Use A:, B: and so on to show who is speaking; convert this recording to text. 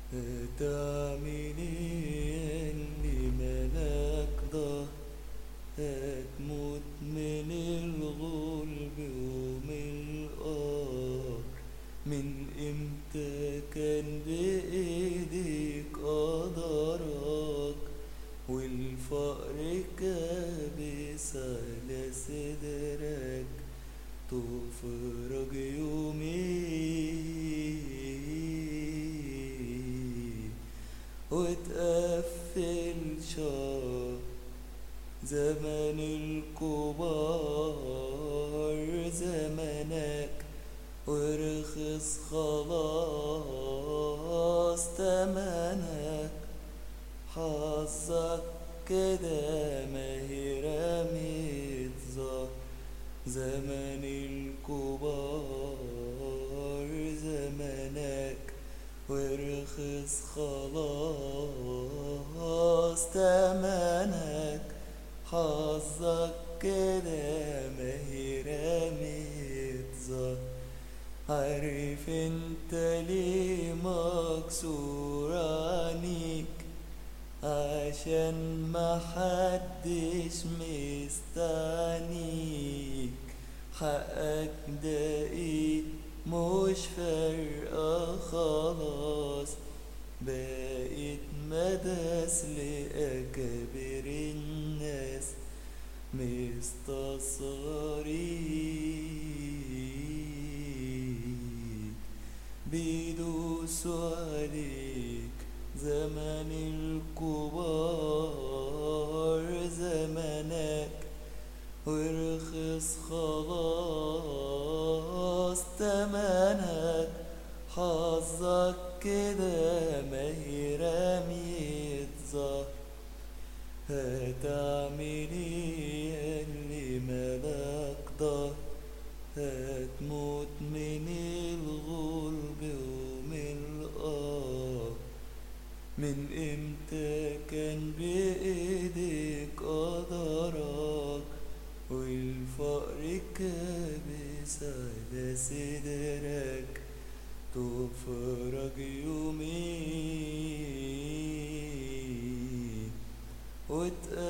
A: هتعمل ايه اللي ملاك ضهر هتموت من الغلب ومن القهر من امتى كان بايديك قدرك والفقر كابس على صدرك تفرج يومين وتقفل شهر زمن الكبار زمنك ورخص خلاص تمنك حظك كده ما هي رميت زهر زمن الكبار زمنك ورخص خلاص تمنك حظك كده ما هي رميت زهر عارف انت ليه مكسور عنيك عشان ما حدش مستعنيك حقك ده ايه مش فارقة خلاص بقيت مداس لأكابر الناس مستصغرين بيدوسوا عليك زمن الكبار زمنك ورخص خلاص تمنك حظك كده ما هي رمية زهر هتعمل ايه اللي ملاك ضهر هتموت من الغلب ومن القهر من امتى كان بايديك قدرك والفقر كابس على صدرك تفرج يومين وتقابل